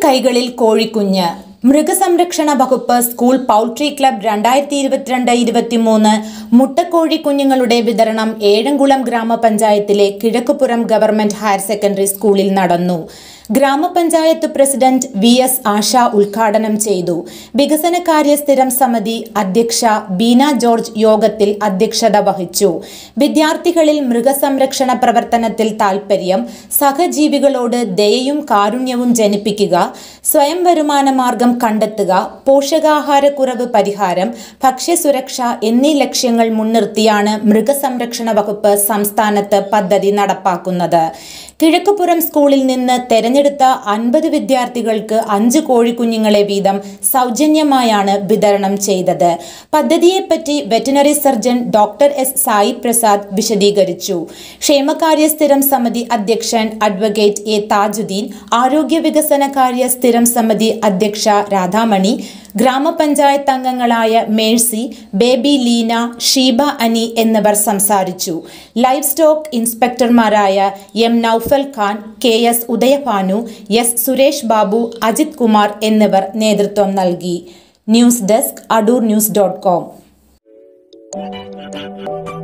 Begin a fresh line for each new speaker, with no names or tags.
കൈകളിൽ കോഴിക്കുഞ്ഞ് മൃഗസംരക്ഷണ വകുപ്പ് സ്കൂൾ പൗൾട്രി ക്ലബ് രണ്ടായിരത്തി ഇരുപത്തിരണ്ട് ഇരുപത്തിമൂന്ന് മുട്ടക്കോഴി കുഞ്ഞുങ്ങളുടെ വിതരണം ഏഴംകുളം ഗ്രാമപഞ്ചായത്തിലെ കിഴക്കുപുറം ഗവൺമെന്റ് ഹയർ സെക്കൻഡറി സ്കൂളിൽ നടന്നു ഗ്രാമപഞ്ചായത്ത് പ്രസിഡന്റ് വി എസ് ആശ ഉദ്ഘാടനം ചെയ്തു വികസനകാര്യ സ്ഥിരം സമിതി അധ്യക്ഷ ബീന ജോർജ് യോഗത്തിൽ അധ്യക്ഷത വഹിച്ചു വിദ്യാർത്ഥികളിൽ മൃഗസംരക്ഷണ പ്രവർത്തനത്തിൽ താൽപ്പര്യം സഹജീവികളോട് ദയയും കാരുണ്യവും ജനിപ്പിക്കുക സ്വയം വരുമാന മാർഗം കണ്ടെത്തുക പോഷകാഹാരക്കുറവ് പരിഹാരം ഭക്ഷ്യസുരക്ഷ എന്നീ ലക്ഷ്യങ്ങൾ മുൻനിർത്തിയാണ് മൃഗസംരക്ഷണ വകുപ്പ് സംസ്ഥാനത്ത് പദ്ധതി നടപ്പാക്കുന്നത് കിഴക്കുപുറം സ്കൂളിൽ നിന്ന് തെരഞ്ഞെടുത്ത അൻപത് വിദ്യാർത്ഥികൾക്ക് അഞ്ച് കോഴിക്കുഞ്ഞുങ്ങളെ വീതം സൗജന്യമായാണ് വിതരണം ചെയ്തത് പദ്ധതിയെപ്പറ്റി veterinary surgeon doctor S Sai Prasad വിശദീകരിച്ചു ക്ഷേമകാര്യ സ്ഥിരം സമിതി അധ്യക്ഷൻ അഡ്വക്കേറ്റ് എ താജുദ്ദീൻ ആരോഗ്യ വികസന കാര്യ സ്ഥിരം സമിതി അധ്യക്ഷ രാധാമണി ഗ്രാമപഞ്ചായത്ത് അംഗങ്ങളായ മേഴ്സി ബേബി ലീന ഷീബ അനി എന്നിവർ സംസാരിച്ചു ലൈഫ് സ്റ്റോക്ക് ഇൻസ്പെക്ടർമാരായ M Noufal Khan K S Udayabhanu S Suresh Babu Ajith Kumar എന്നിവർ നേതൃത്വം നൽകി news desk Adoor news dot com